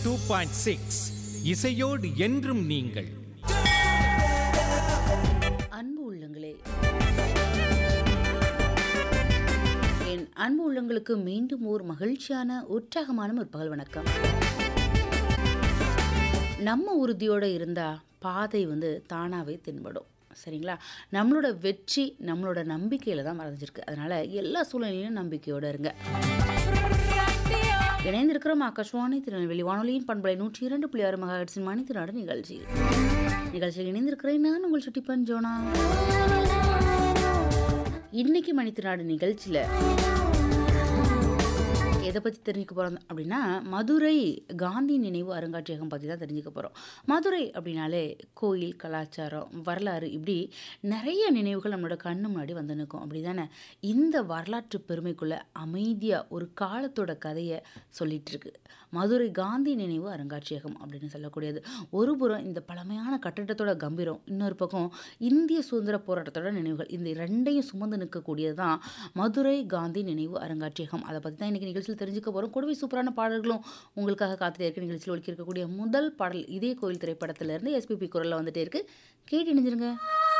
two point six இசையோடு என்றும் நீங்கள் அன்பு உள்ளங்களே என் அன்பு உள்ளங்களுக்கு மீண்டும் ஒரு மகிழ்ச்சியான உற்சாகமான ஒரு பகல் வணக்கம் நம்ம உறுதியோடு இருந்தால் பாதை வந்து தானாகவே தென்படும் சரிங்களா நம்மளோட வெற்றி நம்மளோட நம்பிக்கையில் தான் மறைஞ்சிருக்கு அதனால் எல்லா சூழ்நிலையிலும் நம்பிக்கையோடு இருங்க இணைந்திருக்கிறோம் ஆகாஷ்வாணி திருநெல்வேலி வானொலியின் பண்பலை நூற்றி இரண்டு புள்ளி ஆறு மகாட்சின் மணித்திராடு நிகழ்ச்சி நிகழ்ச்சியில் இணைந்திருக்கிறேன் நான் உங்கள் சுட்டி பஞ்சோனா இன்னைக்கு மணித்திராடு நிகழ்ச்சியில் எதை பற்றி தெரிஞ்சுக்க போகிறோம் அப்படின்னா மதுரை காந்தி நினைவு அருங்காட்சியகம் பற்றி தான் தெரிஞ்சுக்க போகிறோம் மதுரை அப்படின்னாலே கோயில் கலாச்சாரம் வரலாறு இப்படி நிறைய நினைவுகள் நம்மளோட கண்ணு முன்னாடி வந்து நிற்கும் அப்படி தானே இந்த வரலாற்று பெருமைக்குள்ளே அமைதியாக ஒரு காலத்தோட கதையை சொல்லிட்டு இருக்கு மதுரை காந்தி நினைவு அருங்காட்சியகம் அப்படின்னு சொல்லக்கூடியது ஒரு புறம் இந்த பழமையான கட்டடத்தோட கம்பீரம் இன்னொரு பக்கம் இந்திய சுதந்திர போராட்டத்தோட நினைவுகள் இந்த ரெண்டையும் சுமந்து நிற்கக்கூடியது தான் மதுரை காந்தி நினைவு அருங்காட்சியகம் அதை பற்றி தான் இன்றைக்கி நிகழ்ச்சியில் தெரிஞ்சுக்க போகிறோம் கூடவே சூப்பரான பாடல்களும் உங்களுக்காக காத்துட்டே இருக்க நிகழ்ச்சியில் ஒழிக்க இருக்கக்கூடிய முதல் பாடல் இதே கோயில் திரைப்படத்திலிருந்து எஸ்பிபி குரலில் வந்துட்டே இருக்கு கேட்டு இணைஞ்சிருங்க